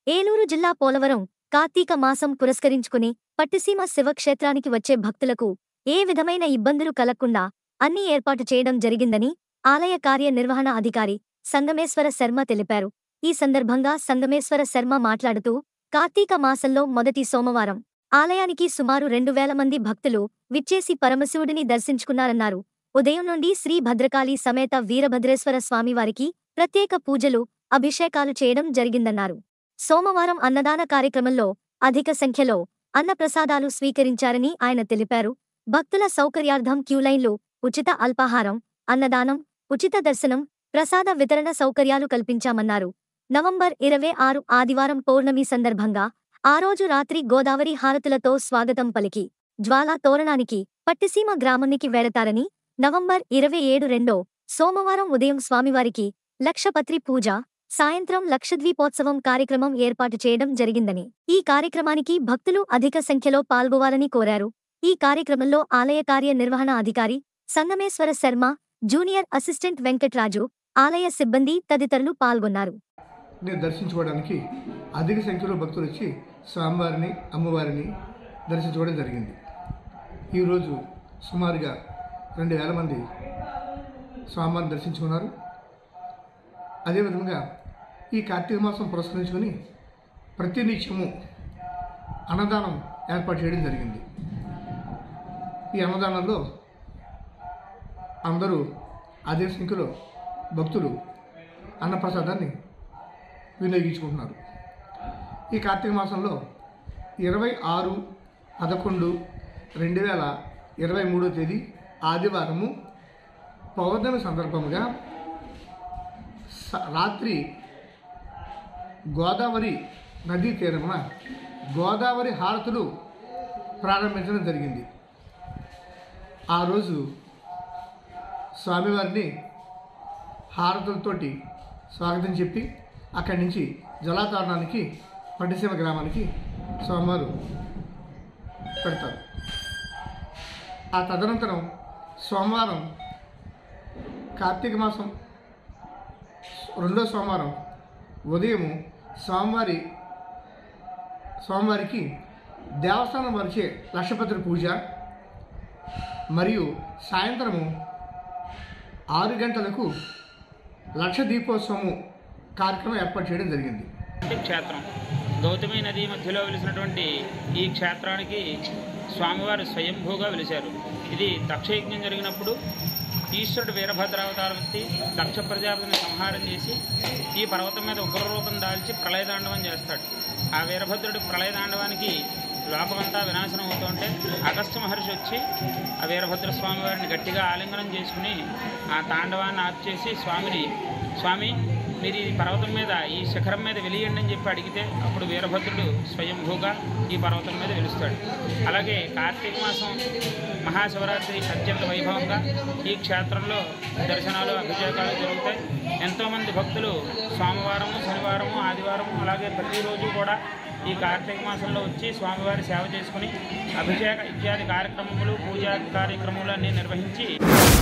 ఏలూరు జిల్లా పోలవరం కార్తీక మాసం పురస్కరించుకుని పట్టిసీమ శివక్షేత్రానికి వచ్చే భక్తులకు ఏ విధమైన ఇబ్బందులు కలగకుండా అన్ని ఏర్పాటు చేయడం జరిగిందని ఆలయ కార్యనిర్వహణ అధికారి సంగమేశ్వర శర్మ తెలిపారు ఈ సందర్భంగా సంగమేశ్వర శర్మ మాట్లాడుతూ కార్తీక మాసంలో మొదటి సోమవారం ఆలయానికి సుమారు రెండు వేల మంది భక్తులు విచ్చేసి పరమశివుడిని దర్శించుకున్నారన్నారు ఉదయం నుండి శ్రీ భద్రకాళి సమేత వీరభద్రేశ్వర స్వామివారికి ప్రత్యేక పూజలు అభిషేకాలు చేయడం జరిగిందన్నారు సోమవారం అన్నదాన కార్యక్రమంలో అధిక సంఖ్యలో అన్నప్రసాదాలు స్వీకరించారని ఆయన తెలిపారు భక్తుల సౌకర్యార్థం క్యూలైన్లు ఉచిత అల్పాహారం అన్నదానం ఉచిత దర్శనం ప్రసాద వితరణ సౌకర్యాలు కల్పించామన్నారు నవంబర్ ఇరవై ఆరు ఆదివారం పౌర్ణమి సందర్భంగా ఆ రోజు రాత్రి గోదావరి హారతులతో స్వాగతం పలికి జ్వాలా తోరణానికి పట్టిసీమ గ్రామానికి వెళతారని నవంబర్ ఇరవై ఏడు రెండో సోమవారం ఉదయం స్వామివారికి లక్షపత్రి పూజ సాయంత్రం లక్షద్వీపోత్సవం కార్యక్రమం ఏర్పాటు చేయడం జరిగిందని ఈ కార్యక్రమానికి భక్తులు అధిక సంఖ్యలో పాల్గొవాలని కోరారు ఈ కార్యక్రమంలో ఆలయ కార్యనిర్వహణ అధికారి సంగమేశ్వర శర్మ జూనియర్ అసిస్టెంట్ వెంకట్రాజు ఆలయ సిబ్బంది తదితరులు పాల్గొన్నారు ని దర్శించుకోవడానికి అధిక సంఖ్యలో భక్తులు వచ్చి స్వామివారిని అమ్మవారిని దర్శించుకోవడం జరిగింది ఈరోజు సుమారుగా రెండు వేల మంది స్వామివారిని దర్శించుకున్నారు అదేవిధంగా ఈ కార్తీక మాసం పురస్కరించుకొని ప్రతి నిత్యము అన్నదానం ఏర్పాటు చేయడం జరిగింది ఈ అన్నదానంలో అందరూ అదే సంఖ్యలో భక్తులు అన్నప్రసాదాన్ని వినియోగించుకుంటున్నారు ఈ కార్తీక మాసంలో ఇరవై ఆరు పదకొండు రెండు వేల ఇరవై మూడో తేదీ ఆదివారము పౌర్ణమి సందర్భంగా స- రాత్రి గోదావరి నదీ తీరమున గోదావరి హారతులు ప్రారంభించడం జరిగింది ఆ రోజు స్వామివారిని హారతులతోటి స్వాగతం చెప్పి అక్కడి నుంచి జలాతారణానికి పట్టిసీమ గ్రామానికి స్వామివారు పెడతారు ఆ తదనంతరం సోమవారం కార్తీక మాసం రెండో సోమవారం ఉదయం స్వామివారి స్వామివారికి దేవస్థానం వరిచే లక్షపత్రి పూజ మరియు సాయంత్రము ఆరు గంటలకు లక్ష దీపోత్సవము కార్యక్రమం ఏర్పాటు చేయడం జరిగింది ఈ క్షేత్రం గౌతమి నది మధ్యలో వెలిసినటువంటి ఈ క్షేత్రానికి స్వామివారు స్వయంభూగా వెలిశారు ఇది దక్షయజ్ఞం జరిగినప్పుడు ఈశ్వరుడు వీరభద్రావతారం ఎత్తి దక్ష ప్రజాపతిని సంహారం చేసి ఈ పర్వతం మీద ఉగ్రరూపం దాల్చి ప్రళయతాండవం చేస్తాడు ఆ వీరభద్రుడి ప్రళయతాండవానికి లోకమంతా వినాశనం అవుతుంటే అగస్త్య మహర్షి వచ్చి ఆ వీరభద్ర స్వామి వారిని గట్టిగా ఆలింగనం చేసుకుని ఆ తాండవాన్ని ఆపు చేసి స్వామిని స్వామి మీరు ఈ పర్వతం మీద ఈ శిఖరం మీద వెలియండి అని చెప్పి అడిగితే అప్పుడు వీరభద్రుడు స్వయంభూగా ఈ పర్వతం మీద వెలుస్తాడు అలాగే కార్తీక మాసం మహాశివరాత్రి అత్యంత వైభవంగా ఈ క్షేత్రంలో దర్శనాలు అభిషేకాలు జరుగుతాయి ఎంతోమంది భక్తులు సోమవారము శనివారము ఆదివారము అలాగే ప్రతిరోజు కూడా ఈ కార్తీక మాసంలో వచ్చి స్వామివారి సేవ చేసుకుని అభిషేక ఇత్యాది కార్యక్రమములు పూజా కార్యక్రమాలు అన్నీ నిర్వహించి